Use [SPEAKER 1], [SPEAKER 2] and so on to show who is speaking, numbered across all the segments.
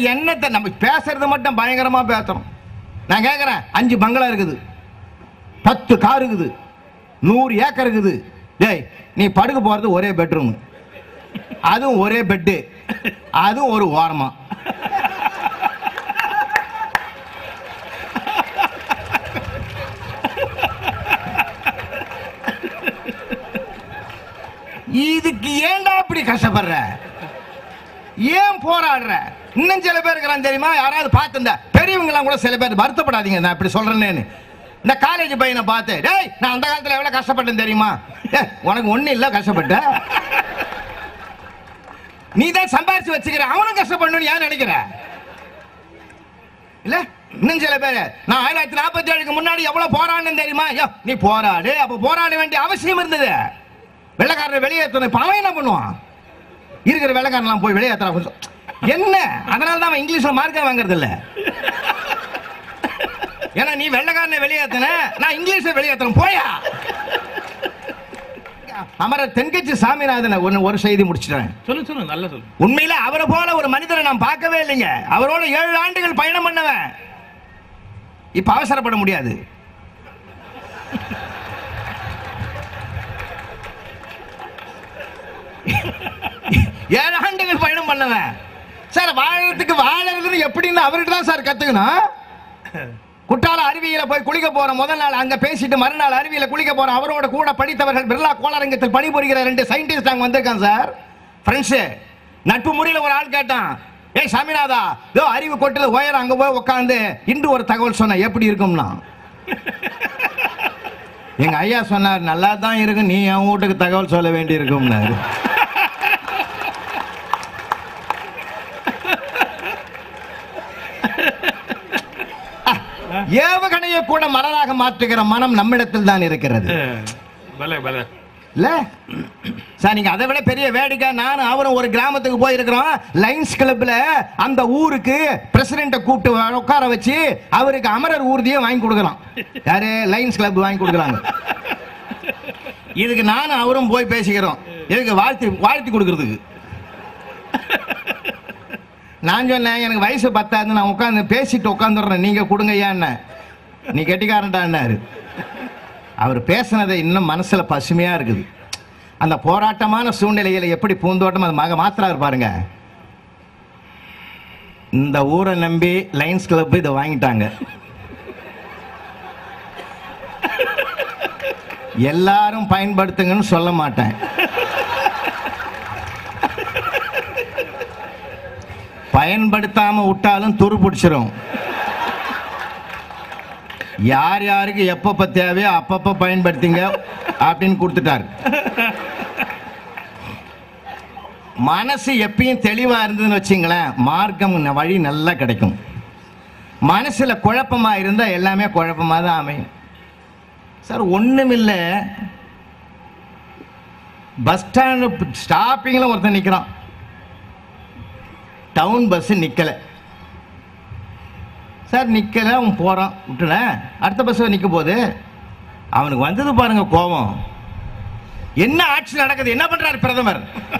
[SPEAKER 1] என்னத்தை நம்ம பேசுறது மட்டும் பயங்கரமா பேசுறோம் நான் கேட்கறேன் அஞ்சு பங்களா இருக்குது பத்து கார் இருக்குது நூறு ஏக்கர் இருக்குது டேய் நீ படுக்க போறது ஒரே பெட்ரூம் அதுவும் ஒரே பெட்டு அதுவும் ஒரு ஓரமா இதுக்கு ஏன்டா இப்படி கஷ்டப்படுற ஏன் போராடுற இன்னும் சில பேர் இருக்கிறான் தெரியுமா யாராவது பார்த்துருந்தா பெரியவங்கலாம் கூட சில பேர் வருத்தப்படாதீங்க நான் இப்படி சொல்றேன்னு இந்த காலேஜ் பையனை பார்த்து டேய் நான் அந்த காலத்துல எவ்வளவு கஷ்டப்பட்டேன் தெரியுமா ஏய், உனக்கு ஒண்ணு இல்ல கஷ்டப்பட்ட நீ தான் சம்பாரிச்சு வச்சுக்கிற அவனும் கஷ்டப்படணும்னு ஏன் நினைக்கிற இல்ல இன்னும் சில பேர் நான் ஆயிரத்தி தொள்ளாயிரத்தி நாற்பத்தி ஏழுக்கு முன்னாடி எவ்வளவு போராடினேன் தெரியுமா ஐயோ நீ போராடு அப்ப போராட வேண்டிய அவசியம் இருந்தது வெள்ளக்காரரை வெளியேற்றணும் இப்ப அவன் என்ன பண்ணுவான் இருக்கிற வெள்ளக்காரன்லாம் போய் வெளியேற்றுறான் கொஞ்சம் என்ன அதனால தான் அவன் இங்கிலீஷ்ல மார்க்கே வாங்குறது இல்ல ஏன்னா நீ வெள்ளக்காரனை வெளியேத்தன நான் இங்கிலீஷ்ல வெளியேற்றணும் போயா அமரர் தென்கட்சி சாமிநாதனை ஒன்னு ஒரு செய்தி முடிச்சிட்டேன்
[SPEAKER 2] சொல்லு சொல்லு நல்லா சொல்லு
[SPEAKER 1] உண்மையில அவரை போல ஒரு மனிதரை நான் பார்க்கவே இல்லைங்க அவரோட ஏழு ஆண்டுகள் பயணம் பண்ணவன் இப்ப அவசரப்பட முடியாது ஏழு ஆண்டுகள் பயணம் பண்ணவன் சார் வாழறதுக்கு வாழறதுன்னு எப்படின்னு அவர்கிட்ட தான் சார் கத்துக்கணும் குற்றால அருவியில போய் குளிக்க போற முதல் நாள் அங்க பேசிட்டு மறுநாள் அருவியில குளிக்க போற அவரோட கூட படித்தவர்கள் பிர்லா கோளரங்கத்தில் பணிபுரிகிற ரெண்டு சயின்டிஸ்ட் அங்க வந்திருக்காங்க சார் ஃப்ரெண்ட்ஸ் நட்பு முறையில் ஒரு ஆள் கேட்டான் ஏய் சாமிநாதா இதோ அறிவு கொட்டுல உயரம் அங்க போய் உட்காந்து இன்று ஒரு தகவல் சொன்ன எப்படி இருக்கும்னா எங்க ஐயா சொன்னார் நல்லா தான் இருக்கும் நீ என் வீட்டுக்கு தகவல் சொல்ல வேண்டி இருக்கும்னாரு ஏவுகணையை கூட மலராக மாற்றுகிற மனம் நம்மிடத்தில் தான் இருக்கிறது
[SPEAKER 2] பலே பலே
[SPEAKER 1] இல்ல சார் நீங்க அதை விட பெரிய வேடிக்கை நானும் அவரும் ஒரு கிராமத்துக்கு போயிருக்கிறோம் லைன்ஸ் கிளப்ல அந்த ஊருக்கு பிரசிடென்ட கூப்பிட்டு வ- உட்கார வச்சு அவருக்கு அமரர் ஊர்தியை வாங்கி கொடுக்கலாம் யாரு லைன்ஸ் கிளப் வாங்கி கொடுக்குறாங்க இதுக்கு நானும் அவரும் போய் பேசிக்கிறோம் இதுக்கு வாழ்த்து வாழ்த்து கொடுக்கறதுக்கு நான் சொன்னேன் எனக்கு வயசு பத்தாது நான் உட்காந்து பேசிட்டு உட்காந்துடுறேன் நீங்க கொடுங்க ஏன்னு நீ கெட்டிக்காரன்டான்னாரு அவர் பேசுனது இன்னும் மனசுல பசுமையா இருக்குது அந்த போராட்டமான சூழ்நிலையில எப்படி பூந்தோட்டம் அது மக மாத்திராரு பாருங்க இந்த ஊரை நம்பி லைன்ஸ் கிளப் இதை வாங்கிட்டாங்க எல்லாரும் பயன்படுத்துங்கன்னு சொல்ல மாட்டேன் பயன்படுத்தாம விட்டாலும் துரு பிடிச்சிரும் யார் யாருக்கு எப்பப்ப தேவையோ அப்பப்ப பயன்படுத்திங்க அப்படின்னு கொடுத்துட்டாரு மனசு எப்பயும் தெளிவா இருந்ததுன்னு வச்சுங்களேன் மார்க்கம் ந- வழி நல்லா கிடைக்கும் மனசுல குழப்பமா இருந்தா எல்லாமே குழப்பமா தான் அமையும் சார் ஒண்ணுமில்ல பஸ் ஸ்டாண்டு ஸ்டாப்பிங்ல ஒருத்தன் நிக்கிறான் டவுன் பஸ் நிக்கல சார் நிக்கல அவன் போறான் விட்டுல அடுத்த பஸ் நிக்க போகுது அவனுக்கு வந்தது பாருங்க கோபம் என்ன ஆட்சி நடக்குது என்ன பண்றாரு பிரதமர்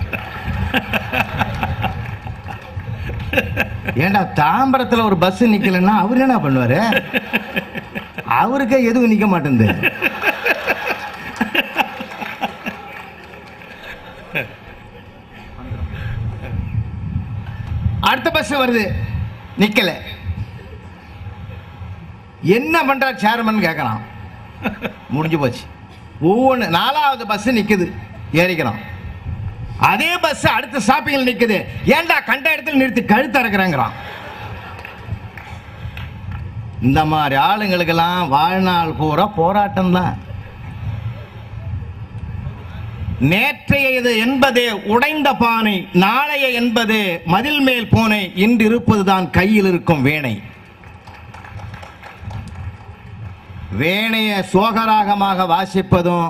[SPEAKER 1] ஏண்டா தாம்பரத்துல ஒரு பஸ் நிக்கலன்னா அவர் என்ன பண்ணுவாரு அவருக்கே எதுவும் நிக்க மாட்டேங்குது அடுத்த பஸ் வருது நிக்கல என்ன பண்றார் சேர்மன் கேட்கறான் முடிஞ்சு போச்சு ஒவ்வொன்று நாலாவது பஸ் நிக்குது ஏறிக்கிறான் அதே பஸ் அடுத்த ஸ்டாப்பிங்ல நிக்குது ஏன்டா கண்ட இடத்துல நிறுத்தி கழுத்து இறக்குறேங்கிறான் இந்த மாதிரி ஆளுங்களுக்கெல்லாம் வாழ்நாள் பூரா போராட்டம் தான் நேற்றையது என்பது உடைந்த பானை நாளைய என்பது மதில் மேல் பூனை இன்று இருப்பதுதான் கையில் இருக்கும் வேணை வேணைய சோகராகமாக வாசிப்பதும்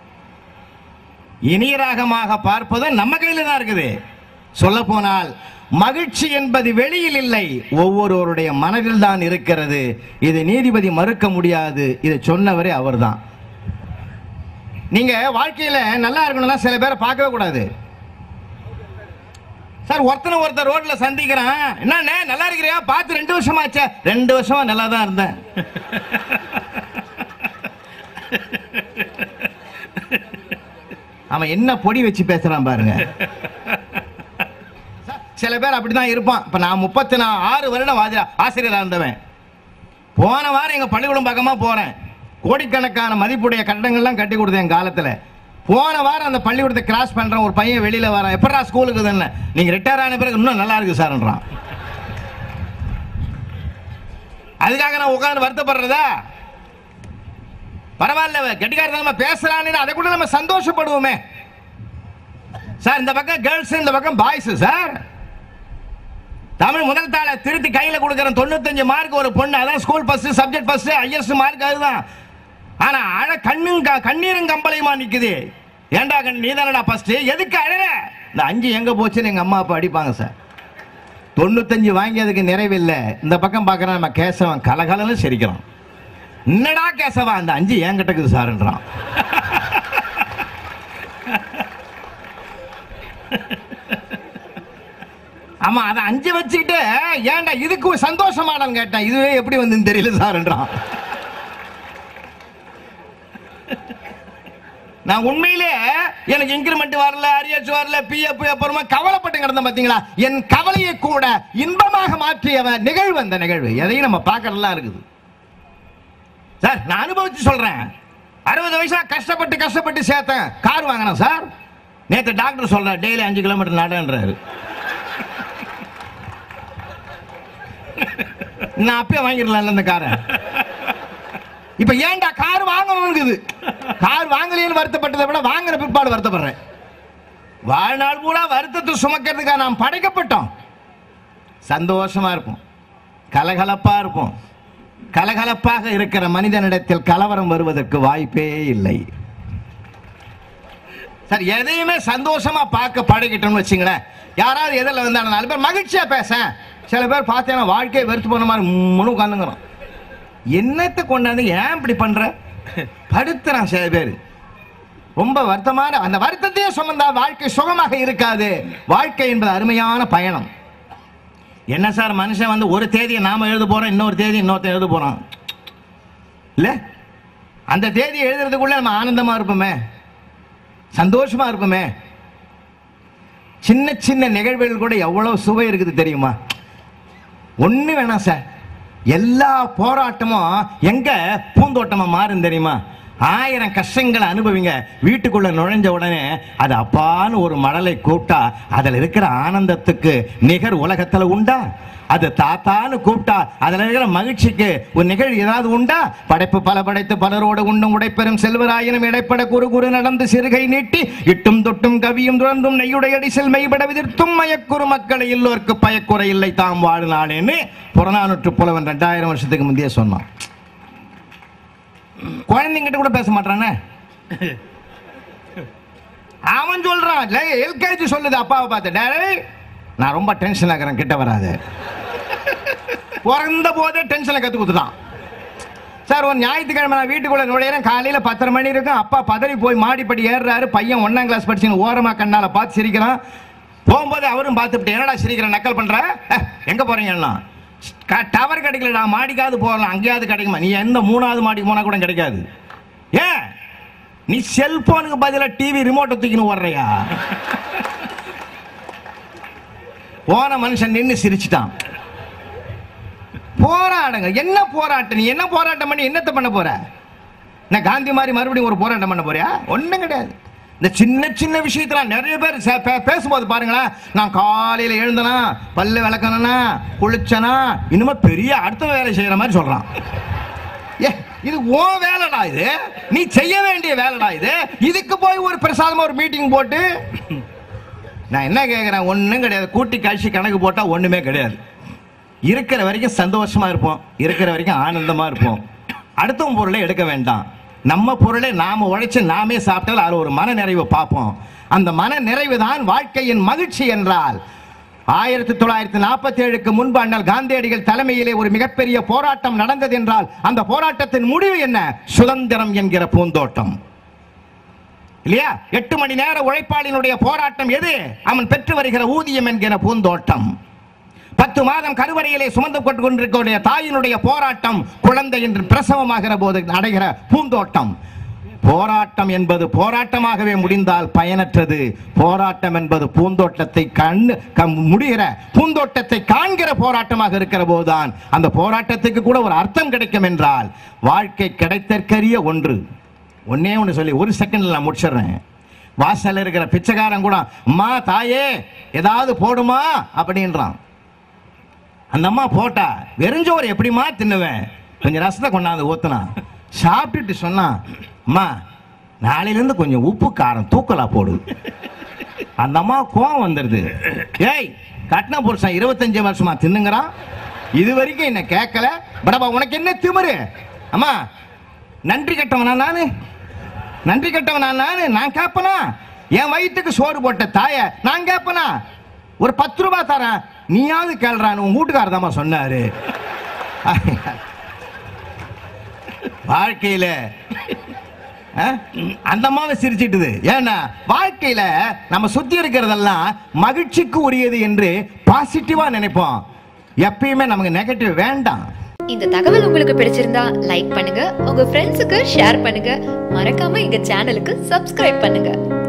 [SPEAKER 1] இனிய ராகமாக பார்ப்பதும் நம்ம கையில தான் இருக்குது சொல்ல போனால் மகிழ்ச்சி என்பது வெளியில் இல்லை ஒவ்வொருவருடைய மனதில் தான் இருக்கிறது இது நீதிபதி மறுக்க முடியாது இதை சொன்னவரே அவர்தான் நீங்க வாழ்க்கையில நல்லா இருக்கணும்னா சில பேரை பார்க்கவே கூடாது சார் ஒருத்தனை ஒருத்தர் ரோட்ல சந்திக்கிறான் என்னண்ணே நல்லா இருக்கிறியா பார்த்து ரெண்டு வருஷமா ஆச்சே ரெண்டு வருஷமா நல்லா தான் இருந்தேன் அவன் என்ன பொடி வச்சு பேசுறான் பாருங்க சில பேர் அப்படிதான் இருப்பான் இப்ப நான் முப்பத்தி நா ஆறு வருடம் வாதிரா ஆசிரியராக இருந்தவன் போன வாரம் எங்க பள்ளிக்கூடம் பக்கமா போறேன் கோடிக்கணக்கான மதிப்புடைய கட்டடங்கள்லாம் கட்டி கொடுத்தேன் என் காலத்துல போன வாரம் அந்த பள்ளிக்கூடத்தை கிராஸ் பண்றேன் ஒரு பையன் வெளியில வரான் எப்படா ஸ்கூலுக்கு தானே நீங்க ரிட்டையர் ஆன பிறகு இன்னும் நல்லா இருக்கு சார்ன்றான் அதுக்காக நான் உட்கார்ந்து வருத்தப்படுறதா பரவாயில்ல கெட்டிக்காரத்தனமா பேசுறான்னு அதை கூட நம்ம சந்தோஷப்படுவோமே சார் இந்த பக்கம் கேர்ள்ஸ் இந்த பக்கம் பாய்ஸ் சார் தமிழ் முதல் தாளை திருத்தி கையில கொடுக்கறேன் தொண்ணூத்தஞ்சு மார்க் ஒரு பொண்ணு அதான் school first subject first highest mark அதுதான் ஆனா அழ கண்ணும் க- கண்ணீரும் கம்பளையுமா நிக்குது ஏன்டா கண் நீதானடா ஃபர்ஸ்ட் எதுக்கு அழற இந்த அஞ்சு எங்க போச்சுன்னு எங்க அம்மா அப்பா அடிப்பாங்க சார் தொண்ணூத்தஞ்சு வாங்கியதுக்கு நிறைவில்லை இந்த பக்கம் பார்க்கறான் நம்ம கேசவன் கலகலன்னு சிரிக்கிறான் என்னடா கேசவா அந்த அஞ்சு என்கிட்ட இருக்குது சார்ன்றான் ஆமா அதை அஞ்சு வச்சுக்கிட்டு ஏன்டா இதுக்கு ஒரு சந்தோஷமாடான்னு கேட்டேன் இதுவே எப்படி வந்துன்னு தெரியல சார்ன்றான் நான் உண்மையிலே எனக்கு இன்கிரிமெண்ட் வரல அரியர்ஸ் வரல பிஎஃப் அப்புறமா கவலைப்பட்டு கிடந்தேன் பாத்தீங்களா என் கவலையை கூட இன்பமாக மாற்றியவன் நிகழ்வு அந்த நிகழ்வு எதையும் நம்ம பார்க்கறதெல்லாம் இருக்குது சார் நான் அனுபவிச்சு சொல்றேன் அறுபது வயசுல கஷ்டப்பட்டு கஷ்டப்பட்டு சேர்த்தேன் கார் வாங்கினேன் சார் நேத்து டாக்டர் சொல்ற டெய்லி அஞ்சு கிலோமீட்டர் நடன்றாரு நான் அப்பயே வாங்கிடலாம்ல இந்த காரை இப்ப ஏன்டா கார் வாங்கணும்ங்குது கார் வாங்கலைன்னு வருத்தப்பட்டதை விட வாங்குற பிற்பாடு வருத்தப்படுறேன் வாழ்நாள் பூரா வருத்தத்தை சுமக்கிறதுக்காக நாம் படைக்கப்பட்டோம் சந்தோஷமா இருப்போம் கலகலப்பா இருப்போம் கலகலப்பாக இருக்கிற மனிதனிடத்தில் கலவரம் வருவதற்கு வாய்ப்பே இல்லை சார் எதையுமே சந்தோஷமா பார்க்க பழகிட்டோம்னு வச்சுங்களேன் யாராவது எதில் வந்தாலும் நாலு பேர் மகிழ்ச்சியா பேச சில பேர் பார்த்தீங்கன்னா வாழ்க்கையை வெறுத்து போன மாதிரி முழு உட்காந்துங்கிறோம் என்னத்தை கொண்டாந்து ஏன் இப்படி பண்ற படுத்துறான் சில பேர் ரொம்ப வருத்தமான அந்த வருத்தத்தையே சுமந்தா வாழ்க்கை சுகமாக இருக்காது வாழ்க்கை என்பது அருமையான பயணம் என்ன சார் மனுஷன் வந்து ஒரு தேதியை நாம எழுத போறோம் இன்னொரு தேதி இன்னொருத்தன் எழுத போறான் இல்ல அந்த தேதி எழுதுறதுக்குள்ள நம்ம ஆனந்தமா இருப்போமே சந்தோஷமா இருப்போமே சின்ன சின்ன நிகழ்வுகள் கூட எவ்வளவு சுவை இருக்குது தெரியுமா ஒண்ணு வேணாம் சார் எல்லா போராட்டமும் எங்க பூந்தோட்டமா மாறும் தெரியுமா ஆயிரம் கஷ்டங்களை அனுபவிங்க வீட்டுக்குள்ள நுழைஞ்ச உடனே அது அப்பான்னு ஒரு மடலை கூப்பிட்டா அதுல இருக்கிற ஆனந்தத்துக்கு நிகர் உலகத்துல உண்டா அது தாத்தான்னு கூப்பிட்டா அதுல இருக்கிற மகிழ்ச்சிக்கு ஒரு நிகழ்வு ஏதாவது உண்டா படைப்பு பல படைத்து பலரோடு உண்ணும் உடைப்பெறும் செல்வராயினும் இடைப்பட குறு குறு நடந்து சிறுகை நீட்டி இட்டும் தொட்டும் கவியும் துறந்தும் நெய்யுடைய அடிசில் மெய்பட விதிர்த்தும் மயக்குறு மக்களை எல்லோருக்கு பயக்குறை இல்லை தாம் வாழ்நாளேன்னு புறநானூற்று புலவன் ரெண்டாயிரம் வருஷத்துக்கு முந்தைய சொன்னான் குழந்தைங்கிட்ட கூட பேச மாட்டானே அவன் சொல்றான் எல்கேஜி சொல்லுது அப்பாவை பார்த்து டேய் நான் ரொம்ப டென்ஷன் ஆகிறேன் கிட்ட வராது பிறந்த போதே டென்ஷனை கத்து கொடுத்துட்டான் சார் ஒரு ஞாயிற்றுக்கிழமை நான் வீட்டுக்குள்ள நுழையிறேன் காலையில பத்தரை மணி இருக்கும் அப்பா பதறி போய் மாடிப்படி ஏறுறாரு பையன் ஒன்னாம் கிளாஸ் படிச்சுன்னு ஓரமா கண்ணால பார்த்து சிரிக்கிறான் போகும்போது அவரும் பார்த்துட்டு என்னடா சிரிக்கிற நக்கல் பண்ற அஹ், எங்க போறீங்கன்னா டவர் கிடைக்கலடா மாடிக்காவது போகலாம் அங்கேயாவது கிடைக்குமா நீ எந்த மூணாவது மாடிக்கு போனா கூட கிடைக்காது ஏன் நீ செல்போனுக்கு பதிலா டிவி ரிமோட்டை தூக்கின்னு ஓடுறியா போன மனுஷன் நின்னு சிரிச்சிட்டான் போராடுங்க என்ன போராட்டம் நீ என்ன போராட்டம் பண்ணி என்னத்தை பண்ண போற நான் காந்தி மாதிரி மறுபடியும் ஒரு போராட்டம் பண்ண போறியா ஒண்ணும் கிடையாது இந்த சின்ன சின்ன விஷயத்துல நிறைய பேர் சே- பே- பேசும்போது பாருங்களேன் நான் காலையில எழுந்தனா பல்லு விளக்கணும்னா குளிச்சனா இனிமே பெரிய அடுத்த வேலை செய்யற மாதிரி சொல்றான் ஏ இது ஓ வேலைடா இது நீ செய்ய வேண்டிய வேலைடா இது இதுக்கு போய் ஒரு பிரசாதமா ஒரு மீட்டிங் போட்டு நான் என்ன கேட்குறேன் ஒன்றும் கிடையாது கூட்டி கழிச்சு கணக்கு போட்டால் ஒன்றுமே கிடையாது இருக்கிற வரைக்கும் சந்தோஷமா இருப்போம் இருக்கிற வரைக்கும் ஆனந்தமா இருப்போம் அடுத்தவன் பொருளை எடுக்க வேண்டாம் நம்ம பொருளை நாம உழைச்சு நாமே சாப்பிட்டால் அதில் ஒரு மன நிறைவை பார்ப்போம் அந்த மன நிறைவு தான் வாழ்க்கையின் மகிழ்ச்சி என்றால் ஆயிரத்தி தொள்ளாயிரத்தி நாற்பத்தி ஏழுக்கு முன்பு அண்ணல் காந்தியடிகள் தலைமையிலே ஒரு மிகப்பெரிய போராட்டம் நடந்தது என்றால் அந்த போராட்டத்தின் முடிவு என்ன சுதந்திரம் என்கிற பூந்தோட்டம் இல்லையா எட்டு மணி நேர உழைப்பாளினுடைய போராட்டம் எது அவன் பெற்று வருகிற ஊதியம் என்கிற பூந்தோட்டம் பத்து மாதம் கருவறையிலே சுமந்து கொண்டு கொண்டிருக்கக்கூடிய தாயினுடைய போராட்டம் குழந்தை என்று பிரசவமாகிற போது அடைகிற பூந்தோட்டம் போராட்டம் என்பது போராட்டமாகவே முடிந்தால் பயனற்றது போராட்டம் என்பது பூந்தோட்டத்தை கண் கம்- முடிகிற பூந்தோட்டத்தை காண்கிற போராட்டமாக இருக்கிற போதுதான் அந்த போராட்டத்துக்கு கூட ஒரு அர்த்தம் கிடைக்கும் என்றால் வாழ்க்கை கிடைத்தற்கரிய ஒன்று ஒன்னே ஒன்று சொல்லி ஒரு செகண்ட்ல நான் முடிச்சிடுறேன் வாசல்ல இருக்கிற பிச்சைக்காரன் கூட அம்மா தாயே ஏதாவது போடுமா அப்படின்றான் அந்த அம்மா போட்டா வெறுஞ்சோறு எப்படிம்மா தின்னுவேன் கொஞ்சம் ரசத்தை கொண்டாந்து ஊத்துனா சாப்பிட்டுட்டு சொன்னான் அம்மா நாளையிலேருந்து கொஞ்சம் உப்பு காரம் தூக்கலா போடு அந்த அம்மா கோவம் வந்துடுது ஏய் கட்டின புருஷன் இருபத்தஞ்சு வருஷமா தின்னுங்கிறான் இது வரைக்கும் என்ன கேட்கல படபா உனக்கு என்ன திமிரு அம்மா நன்றி கட்டவனா நானு நன்றி கட்டவனா நானு நான் கேட்பனா என் வயிற்றுக்கு சோறு போட்ட தாய நான் கேட்பனா ஒரு பத்து ரூபாய் தரேன் நீயாவது கேள்றான்னு உன் வீட்டுக்காரர் தாம்மா சொன்னாரு வாழ்க்கையில அஹ், அந்த அம்மாவை சிரிச்சிட்டுது ஏன்னா வாழ்க்கையில நம்ம சுத்தி இருக்கிறதெல்லாம் மகிழ்ச்சிக்கு உரியது என்று பாசிட்டிவா நினைப்போம் எப்பயுமே நமக்கு நெகட்டிவ் வேண்டாம்
[SPEAKER 3] இந்த தகவல் உங்களுக்கு பிடிச்சிருந்தா லைக் பண்ணுங்க உங்க ஃப்ரெண்ட்ஸுக்கு ஷேர் பண்ணுங்க மறக்காம எங்க சேனலுக்கு சப்ஸ்கிரைப் பண்ணுங்க